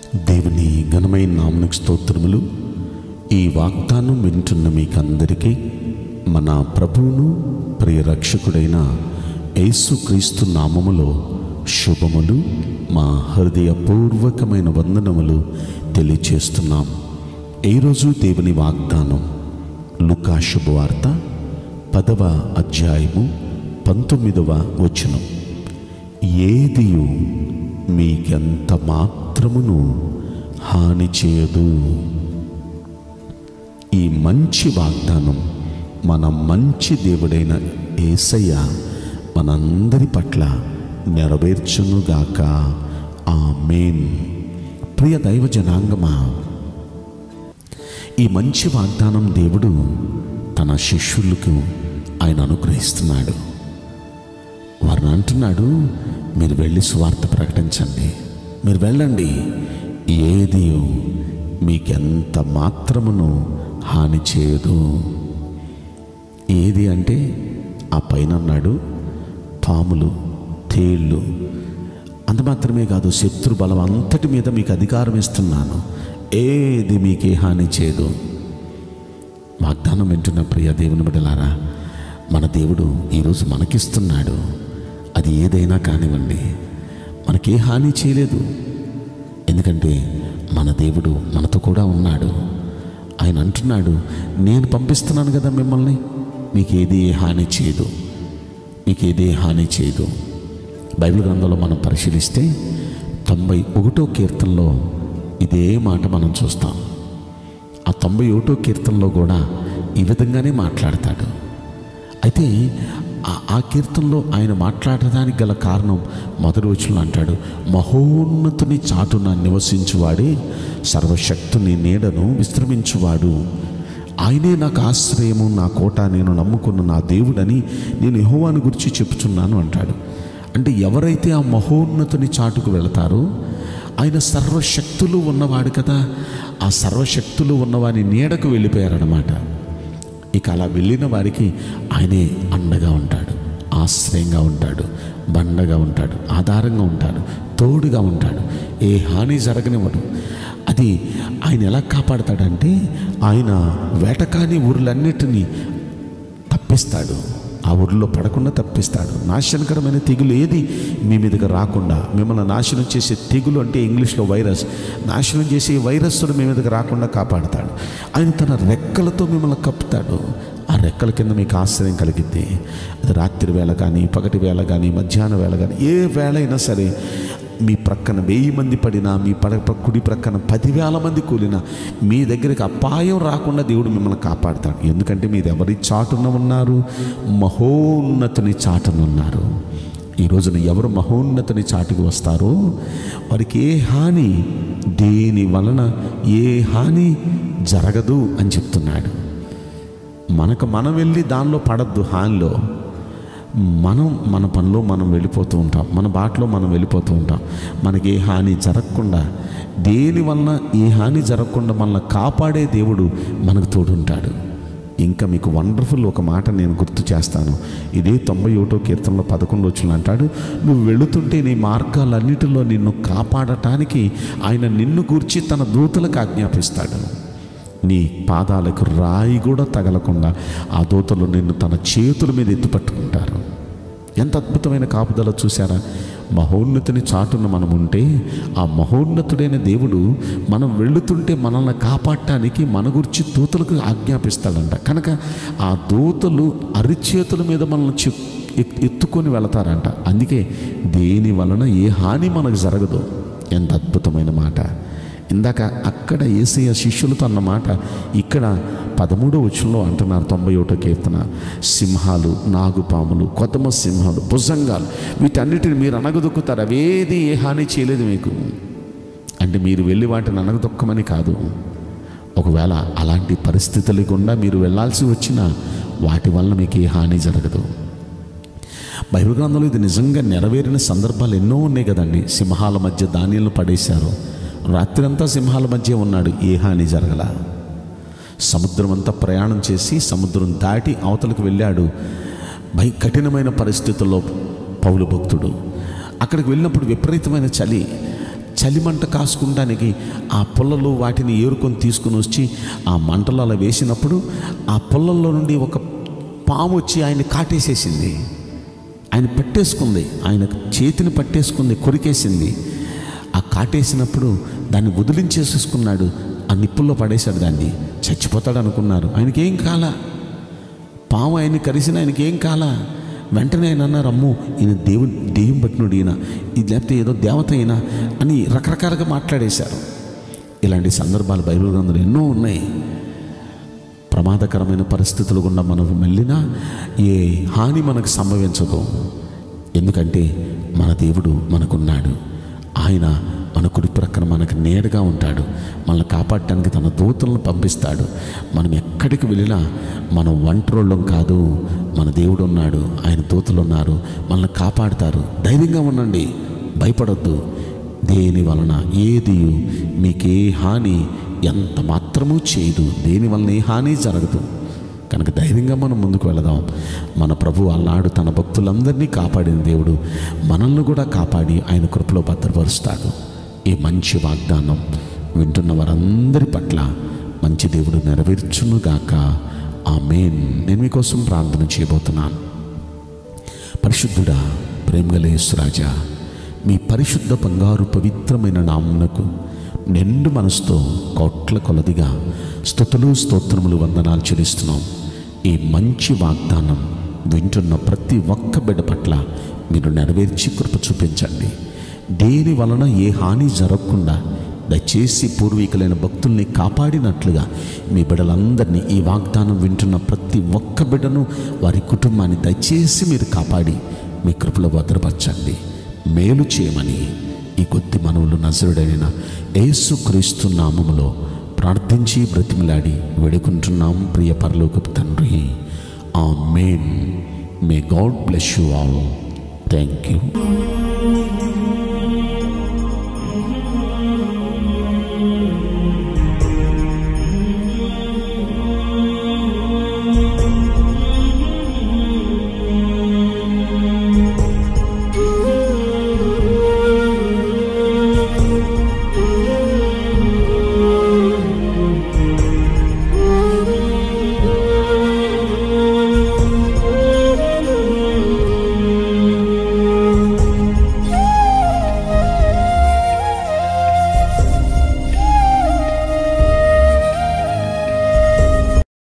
దేవుని ఘనమైన నామనికి స్తోత్రములు ఈ వాగ్దానం వింటున్న మీకందరికీ మన ప్రభువును ప్రియ రక్షకుడైన యేసుక్రీస్తు నామములో శుభములు మా హృదయపూర్వకమైన వందనములు తెలియచేస్తున్నాం ఈరోజు దేవుని వాగ్దానం లుకా శుభవార్త పదవ అధ్యాయము పంతొమ్మిదవ వచనం ఏదియు మీకెంత మాత్రమును హాని చేయదు ఈ మంచి వాగ్దానం మన మంచి దేవుడైన ఏసయ్య మనందరి పట్ల నెరవేర్చునుగాక ఆ మేన్ ప్రియ దైవ జనాంగమా ఈ మంచి వాగ్దానం దేవుడు తన శిష్యులకు ఆయన అనుగ్రహిస్తున్నాడు వారిని అంటున్నాడు మీరు వెళ్ళి సువార్త ప్రకటించండి మీరు వెళ్ళండి ఏది మీకెంత మాత్రమును హాని చేయదు ఏది అంటే ఆ పైన అన్నాడు పాములు తేళ్ళు అంత మాత్రమే కాదు శత్రు బలం అంతటి మీద మీకు అధికారం ఇస్తున్నాను ఏది మీకే హాని చేయదు వాగ్దానం వింటున్న ప్రియ దేవుని బిడ్డలారా మన దేవుడు ఈరోజు మనకిస్తున్నాడు అది ఏదైనా కానివ్వండి మనకే హాని చేయలేదు ఎందుకంటే మన దేవుడు మనతో కూడా ఉన్నాడు ఆయన అంటున్నాడు నేను పంపిస్తున్నాను కదా మిమ్మల్ని మీకు ఏది హాని చేయదు మీకు ఏది హాని చేయదు బైబిల్ గ్రంథంలో మనం పరిశీలిస్తే తొంభై ఒకటో కీర్తనలో ఇదే మాట మనం చూస్తాం ఆ తొంభై ఒకటో కీర్తనలో కూడా ఈ విధంగానే మాట్లాడతాడు అయితే ఆ- ఆ కీర్తనలో ఆయన మాట్లాడడానికి గల కారణం మొదటి వచనంలో అంటాడు మహోన్నతుని చాటున నివసించువాడే సర్వశక్తుని నీడను విశ్రమించువాడు ఆయనే నాకు ఆశ్రయము నా కోట నేను నమ్ముకున్న నా దేవుడని నేను యెహోవాను గురించి చెప్పుచున్నాను అంటాడు అంటే ఎవరైతే ఆ మహోన్నతుని చాటుకు వెళతారో ఆయన సర్వశక్తులు ఉన్నవాడు కదా ఆ సర్వశక్తులు ఉన్నవాని నీడకు వెళ్ళిపోయారన్నమాట ఇక అలా వెళ్ళిన వారికి ఆయనే అండగా ఉంటాడు ఆశ్రయంగా ఉంటాడు బండగా ఉంటాడు ఆధారంగా ఉంటాడు తోడుగా ఉంటాడు ఏ హాని జరగనివ్వడు అది ఆయన ఎలా కాపాడతాడంటే ఆయన వేటకాని ఊర్లన్నిటినీ తప్పిస్తాడు ఆ ఊరిలో పడకుండా తప్పిస్తాడు నాశనకరమైన తెగులు ఏది మీ మీదకి రాకుండా మిమ్మల్ని నాశనం చేసే తెగులు అంటే ఇంగ్లీష్లో వైరస్ నాశనం చేసే వైరస్ను మీ మీదకి రాకుండా కాపాడతాడు ఆయన తన రెక్కలతో మిమ్మల్ని కప్పుతాడు ఆ రెక్కల కింద మీకు ఆశ్రయం కలిగిద్ది అది రాత్రి వేళ కానీ పగటి వేళ కానీ మధ్యాహ్న వేళ కానీ ఏ వేళ అయినా సరే మీ ప్రక్కన వెయ్యి మంది పడినా మీ పడ ప- కుడి ప్రక్కన పదివేల మంది కూలినా మీ దగ్గరికి అపాయం రాకుండా దేవుడు మిమ్మల్ని కాపాడుతాడు ఎందుకంటే మీరు ఎవరి చాటున ఉన్నారు మహోన్నతుని చాటున ఉన్నారు ఈ రోజున ఎవరు మహోన్నతుని చాటుకు వస్తారో వారికి ఏ హాని దేని వలన ఏ హాని జరగదు అని చెప్తున్నాడు మనకు మనం వెళ్ళి దానిలో పడద్దు హానిలో మనం మన పనిలో మనం వెళ్ళిపోతూ ఉంటాం మన బాటలో మనం వెళ్ళిపోతూ ఉంటాం మనకి ఏ హాని జరగకుండా దేని వలన ఏ హాని జరగకుండా మనల్ని కాపాడే దేవుడు మనకు తోడుంటాడు ఇంకా మీకు వండర్ఫుల్ ఒక మాట నేను గుర్తు చేస్తాను ఇదే తొంభై ఒకటో కీర్తనలో పదకొండు వచ్చిన అంటాడు నువ్వు వెళుతుంటే నీ మార్గాలన్నిటిలో నిన్ను కాపాడటానికి ఆయన నిన్ను గూర్చి తన దూతలకు ఆజ్ఞాపిస్తాడు నీ పాదాలకు రాయి కూడా తగలకుండా ఆ దూతలు నిన్ను తన చేతుల మీద ఎత్తుపట్టుకుంటారు ఎంత అద్భుతమైన కాపుదల చూసారా మహోన్నతిని చాటున మనం ఉంటే ఆ మహోన్నతుడైన దేవుడు మనం వెళుతుంటే మనల్ని కాపాడటానికి మన గురించి దూతలకు ఆజ్ఞాపిస్తాడంట కనుక ఆ దూతలు అరిచేతుల మీద మనల్ని చెప్ ఎత్- ఎత్తుకొని వెళతారంట అందుకే దేని వలన ఏ హాని మనకు జరగదు ఎంత అద్భుతమైన మాట ఇందాక అక్కడ ఏసయ్య శిష్యులతో అన్న మాట ఇక్కడ పదమూడో వచనంలో అంటున్నారు తొంభై ఒకటో కీర్తన సింహాలు నాగుపాములు కొత్తమ సింహాలు భుజంగాలు వీటన్నిటిని మీరు అనగదొక్కుతారు అవేది ఏ హాని చేయలేదు మీకు అంటే మీరు వెళ్ళి వాటిని అనగదొక్కమని కాదు ఒకవేళ అలాంటి పరిస్థితులు గుండా మీరు వెళ్ళాల్సి వచ్చినా వాటి వలన మీకు ఏ హాని జరగదు బైబిల్ గ్రంథంలో ఇది నిజంగా నెరవేరిన సందర్భాలు ఎన్నో ఉన్నాయి కదండి సింహాల మధ్య ధాన్యాలను పడేశారు రాత్రంతా సింహాల మధ్య ఉన్నాడు ఏ హాని జరగల సముద్రం అంతా ప్రయాణం చేసి సముద్రం దాటి అవతలకు వెళ్ళాడు భయ కఠినమైన పరిస్థితుల్లో పౌలు భక్తుడు అక్కడికి వెళ్ళినప్పుడు విపరీతమైన చలి చలిమంట కాసుకుంటానికి ఆ పుల్లలు వాటిని ఏరుకొని తీసుకుని వచ్చి ఆ మంటలు అలా వేసినప్పుడు ఆ పుల్లల్లో నుండి ఒక పాము వచ్చి ఆయన కాటేసేసింది ఆయన పట్టేసుకుంది ఆయన చేతిని పట్టేసుకుంది కొరికేసింది ఆ కాటేసినప్పుడు దాన్ని వదిలించేసేసుకున్నాడు ఆ నిప్పుల్లో పడేశాడు దాన్ని చచ్చిపోతాడు అనుకున్నారు ఆయనకి ఏం కాలా పాము ఆయన్ని కరిసిన ఆయనకి ఏం కాలా వెంటనే ఆయన అన్నారు అమ్మో ఈయన దేవుడు దెయ్యం పట్టినోడు ఈయన ఇది లేకపోతే ఏదో దేవత అయినా అని రకరకాలుగా మాట్లాడేశారు ఇలాంటి సందర్భాలు బైబిల్ గ్రంథంలో ఎన్నో ఉన్నాయి ప్రమాదకరమైన పరిస్థితులు గుండా మనం వెళ్ళినా ఏ హాని మనకు సంభవించదు ఎందుకంటే మన దేవుడు మనకున్నాడు ఆయన మన కుడి ప్రక్కన మనకు నేడుగా ఉంటాడు మనల్ని కాపాడటానికి తన దూతలను పంపిస్తాడు మనం ఎక్కడికి వెళ్ళినా మనం ఒంటరోళ్ళం కాదు మన దేవుడు ఉన్నాడు ఆయన దూతలు ఉన్నారు మనల్ని కాపాడుతారు ధైర్యంగా ఉండండి భయపడొద్దు దేని వలన ఏది మీకే హాని ఎంత మాత్రమూ చేయదు దేని వలన ఏ హాని జరగదు కనుక ధైర్యంగా మనం ముందుకు వెళదాం మన ప్రభు అల్లాడు తన భక్తులందరినీ కాపాడిన దేవుడు మనల్ని కూడా కాపాడి ఆయన కృపలో భద్రపరుస్తాడు ఈ మంచి వాగ్దానం వింటున్న వారందరి పట్ల మంచి దేవుడు నెరవేర్చునుగాక ఆ మెయిన్ నేను మీకోసం ప్రార్థన చేయబోతున్నాను పరిశుద్ధుడా ప్రేమగల యేసురాజా మీ పరిశుద్ధ బంగారు పవిత్రమైన నామునకు నిండు మనసుతో కోట్ల కొలదిగా స్తుతులు స్తోత్రములు వందనాలు చెల్లిస్తున్నాం ఈ మంచి వాగ్దానం వింటున్న ప్రతి ఒక్క బిడ్డ పట్ల మీరు నెరవేర్చి కృప చూపించండి దేని వలన ఏ హాని జరగకుండా దయచేసి పూర్వీకులైన భక్తుల్ని కాపాడినట్లుగా మీ బిడ్డలందరినీ ఈ వాగ్దానం వింటున్న ప్రతి ఒక్క బిడ్డను వారి కుటుంబాన్ని దయచేసి మీరు కాపాడి మీ కృపలో భద్రపరచండి మేలు చేయమని ఈ కొద్ది మనవులు నజరుడైన యేసు క్రీస్తు నామములో ప్రార్థించి బ్రతిమలాడి వేడుకుంటున్నాం ప్రియ పరలోకపు తండ్రి amen may God bless you all thank you